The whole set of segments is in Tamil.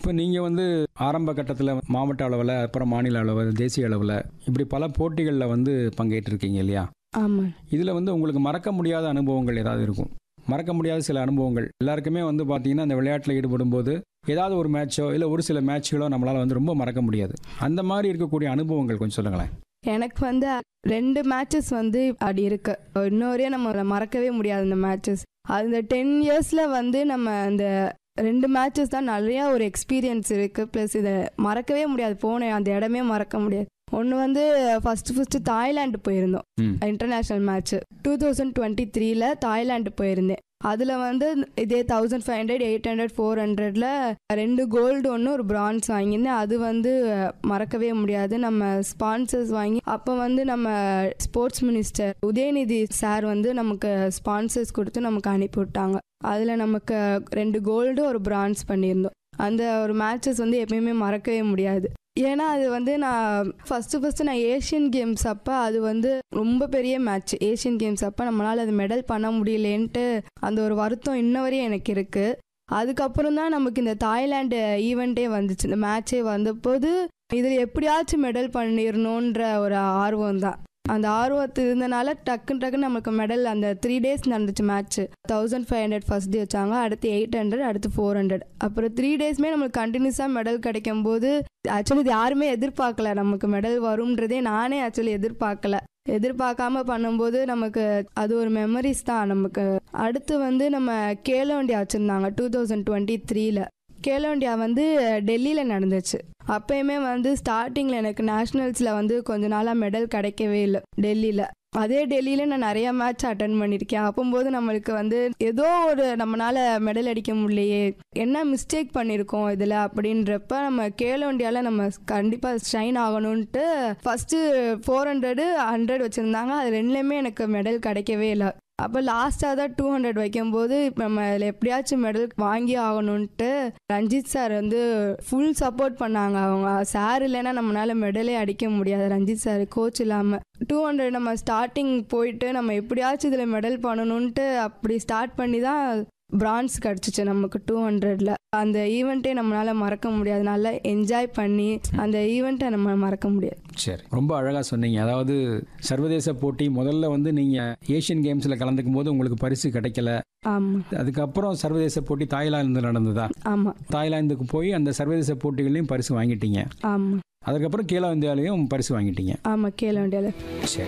இப்போ நீங்கள் வந்து ஆரம்ப கட்டத்தில் மாவட்ட அளவில் அப்புறம் மாநில அளவில் தேசிய அளவில் இப்படி பல போட்டிகளில் வந்து பங்கேற்றிருக்கீங்க இல்லையா ஆமாம் இதில் வந்து உங்களுக்கு மறக்க முடியாத அனுபவங்கள் ஏதாவது இருக்கும் மறக்க முடியாத சில அனுபவங்கள் எல்லாருக்குமே வந்து பார்த்தீங்கன்னா அந்த விளையாட்டில் ஈடுபடும் போது ஏதாவது ஒரு மேட்சோ இல்லை ஒரு சில மேட்ச்களோ நம்மளால் வந்து ரொம்ப மறக்க முடியாது அந்த மாதிரி இருக்கக்கூடிய அனுபவங்கள் கொஞ்சம் சொல்லுங்களேன் எனக்கு வந்து ரெண்டு மேட்சஸ் வந்து அப்படி இருக்கு இன்னொரே நம்ம மறக்கவே முடியாது அந்த மேட்சஸ் அந்த டென் இயர்ஸில் வந்து நம்ம அந்த ரெண்டு மேட்சஸ் தான் நிறையா ஒரு எக்ஸ்பீரியன்ஸ் இருக்குது ப்ளஸ் இதை மறக்கவே முடியாது போன அந்த இடமே மறக்க முடியாது ஒன்று வந்து ஃபஸ்ட்டு ஃபஸ்ட்டு தாய்லாந்து போயிருந்தோம் ம் international match two thousand twenty த்ரீல தாய்லாந்து போயிருந்தேன் அதில் வந்து இதே thousand five hundred eight hundred four ஹண்ட்ரட்ல ரெண்டு கோல்டு ஒன்று ஒரு பிரான்ஸ் வாங்கியிருந்தேன் அது வந்து மறக்கவே முடியாது நம்ம ஸ்பான்சர்ஸ் வாங்கி அப்போ வந்து நம்ம ஸ்போர்ட்ஸ் மினிஸ்டர் உதயநிதி சார் வந்து நமக்கு ஸ்பான்சர்ஸ் கொடுத்து நமக்கு அனுப்பி விட்டாங்க அதில் நமக்கு ரெண்டு கோல்டு ஒரு பிரான்ஸ் பண்ணியிருந்தோம் அந்த ஒரு மேட்சஸ் வந்து எப்பயுமே மறக்கவே முடியாது ஏன்னா அது வந்து நான் ஃபஸ்ட்டு ஃபஸ்ட்டு நான் ஏஷியன் கேம்ஸ் அப்போ அது வந்து ரொம்ப பெரிய மேட்ச் ஏஷியன் கேம்ஸ் அப்போ நம்மளால் அது மெடல் பண்ண முடியலேன்ட்டு அந்த ஒரு வருத்தம் இன்ன வரையும் எனக்கு இருக்குது அதுக்கப்புறம் தான் நமக்கு இந்த தாய்லாந்து ஈவெண்ட்டே வந்துச்சு இந்த மேட்சே வந்தபோது இதில் எப்படியாச்சும் மெடல் பண்ணிடணுன்ற ஒரு ஆர்வம் தான் அந்த ஆர்வத்து இருந்தனால டக்குன்னு டக்குன்னு நமக்கு மெடல் அந்த த்ரீ டேஸ் நடந்துச்சு match thousand five hundred first day வச்சாங்க அடுத்து எயிட் ஹண்ட்ரட் அடுத்து ஃபோர் ஹண்ட்ரட் அப்புறம் த்ரீ டேஸ்மே நம்மளுக்கு கண்டினியூஸாக மெடல் கிடைக்கும் போது ஆக்சுவலி இது யாருமே எதிர்பார்க்கல நமக்கு மெடல் வரும்ன்றதே நானே ஆக்சுவலி எதிர்பார்க்கல எதிர்பார்க்காம பண்ணும்போது நமக்கு அது ஒரு மெமரிஸ் தான் நமக்கு அடுத்து வந்து நம்ம கேலோ இண்டியா வச்சுருந்தாங்க டூ தௌசண்ட் டுவெண்ட்டி த்ரீல கேலோ இண்டியா வந்து டெல்லியில் நடந்துச்சு அப்பயுமே வந்து ஸ்டார்டிங்கில் எனக்கு நேஷ்னல்ஸில் வந்து கொஞ்ச நாளாக மெடல் கிடைக்கவே இல்லை டெல்லியில் அதே டெல்லியில் நான் நிறைய மேட்ச் அட்டன் பண்ணியிருக்கேன் அப்போம்போது நம்மளுக்கு வந்து ஏதோ ஒரு நம்மளால மெடல் அடிக்க முடியலையே என்ன மிஸ்டேக் பண்ணியிருக்கோம் இதில் அப்படின்றப்ப நம்ம கேலோ இண்டியாவில் நம்ம கண்டிப்பாக ஷைன் ஆகணும்ன்ட்டு ஃபஸ்ட்டு ஃபோர் ஹண்ட்ரடு ஹண்ட்ரட் வச்சுருந்தாங்க அது ரெண்டுலேயுமே எனக்கு மெடல் கிடைக்கவே இல்லை அப்போ லாஸ்ட்டாக தான் டூ ஹண்ட்ரட் வைக்கும்போது இப்போ நம்ம அதில் எப்படியாச்சும் மெடல் வாங்கி ஆகணுன்ட்டு ரஞ்சித் சார் வந்து ஃபுல் சப்போர்ட் பண்ணாங்க அவங்க சார் இல்லைன்னா நம்மளால மெடலே அடிக்க முடியாது ரஞ்சித் சார் கோச் இல்லாமல் டூ ஹண்ட்ரட் நம்ம ஸ்டார்டிங் போயிட்டு நம்ம எப்படியாச்சும் இதில் மெடல் பண்ணணுன்ட்டு அப்படி ஸ்டார்ட் பண்ணி தான் பிரான்ஸ் கிடச்சிச்சு நமக்கு டூ ஹண்ட்ரட்ல அந்த ஈவெண்ட்டே நம்மளால மறக்க முடியாது நல்லா என்ஜாய் பண்ணி அந்த ஈவெண்ட்டை நம்ம மறக்க முடியாது சரி ரொம்ப அழகாக சொன்னீங்க அதாவது சர்வதேச போட்டி முதல்ல வந்து நீங்கள் ஏஷியன் கேம்ஸில் கலந்துக்கும் போது உங்களுக்கு பரிசு கிடைக்கல ஆமாம் அதுக்கப்புறம் சர்வதேச போட்டி தாய்லாந்து நடந்ததா ஆமாம் தாய்லாந்துக்கு போய் அந்த சர்வதேச போட்டிகளையும் பரிசு வாங்கிட்டீங்க ஆமாம் அதுக்கப்புறம் கேலோ இந்தியாலையும் பரிசு வாங்கிட்டீங்க ஆமாம் கேள வேண்டியது சரி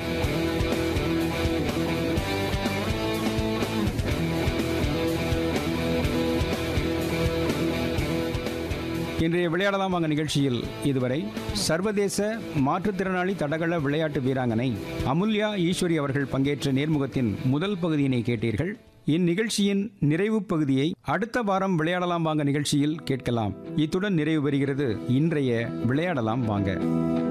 இன்றைய விளையாடலாம் வாங்க நிகழ்ச்சியில் இதுவரை சர்வதேச மாற்றுத்திறனாளி தடகள விளையாட்டு வீராங்கனை அமுல்யா ஈஸ்வரி அவர்கள் பங்கேற்ற நேர்முகத்தின் முதல் பகுதியினை கேட்டீர்கள் இந்நிகழ்ச்சியின் நிறைவு பகுதியை அடுத்த வாரம் விளையாடலாம் வாங்க நிகழ்ச்சியில் கேட்கலாம் இத்துடன் நிறைவு பெறுகிறது இன்றைய விளையாடலாம் வாங்க